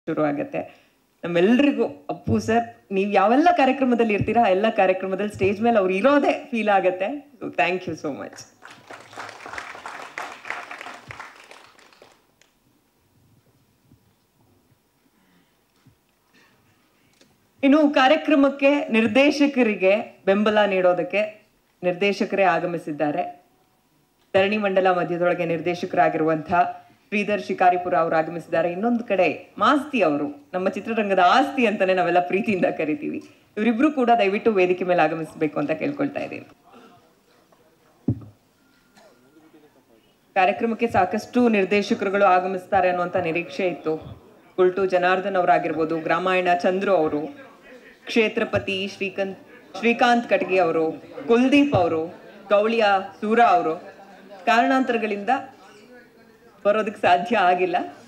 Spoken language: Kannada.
ಶುರು ಆಗತ್ತೆ ನಮ್ಮೆಲ್ರಿಗೂ ಅಪ್ಪು ಸರ್ ನೀವು ಯಾವೆಲ್ಲ ಕಾರ್ಯಕ್ರಮದಲ್ಲಿ ಇರ್ತೀರಾ ಆ ಎಲ್ಲ ಕಾರ್ಯಕ್ರಮದಲ್ಲಿ ಸ್ಟೇಜ್ ಮೇಲೆ ಅವ್ರು ಇರೋದೇ ಫೀಲ್ ಆಗತ್ತೆ so thank you so much ಇನ್ನು ಕಾರ್ಯಕ್ರಮಕ್ಕೆ ನಿರ್ದೇಶಕರಿಗೆ ಬೆಂಬಲ ನೀಡೋದಕ್ಕೆ ನಿರ್ದೇಶಕರೇ ಆಗಮಿಸಿದ್ದಾರೆ ಧರಣಿ ಮಂಡಲ ಮಧ್ಯದೊಳಗೆ ನಿರ್ದೇಶಕರಾಗಿರುವಂತಹ ಶ್ರೀಧರ್ ಶಿಕಾರಿಪುರ ಅವರು ಆಗಮಿಸಿದ್ದಾರೆ ಇನ್ನೊಂದು ಕಡೆ ಮಾಸ್ತಿ ಅವರು ನಮ್ಮ ಚಿತ್ರರಂಗದ ಆಸ್ತಿ ಅಂತಾನೆ ನಾವೆಲ್ಲ ಪ್ರೀತಿಯಿಂದ ಕರಿತೀವಿ ಇವರಿಬ್ರು ಕೂಡ ದಯವಿಟ್ಟು ವೇದಿಕೆ ಮೇಲೆ ಆಗಮಿಸಬೇಕು ಅಂತ ಕೇಳ್ಕೊಳ್ತಾ ಇದ್ದೀವಿ ಕಾರ್ಯಕ್ರಮಕ್ಕೆ ಸಾಕಷ್ಟು ನಿರ್ದೇಶಕರುಗಳು ಆಗಮಿಸ್ತಾರೆ ಅನ್ನುವಂಥ ನಿರೀಕ್ಷೆ ಇತ್ತು ಕುಲ್ಟು ಜನಾರ್ದನ್ ಅವರಾಗಿರ್ಬೋದು ಗ್ರಾಮಾಯಣ ಚಂದ್ರು ಅವರು ಕ್ಷೇತ್ರಪತಿ ಶ್ರೀಕಾಂತ್ ಶ್ರೀಕಾಂತ್ ಕಟ್ಗಿ ಅವರು ಕುಲ್ದೀಪ್ ಅವರು ಗೌಳಿಯ ಸೂರ ಅವರು ಕಾರಣಾಂತರಗಳಿಂದ ಬರೋದಕ್ಕೆ ಸಾಧ್ಯ ಆಗಿಲ್ಲ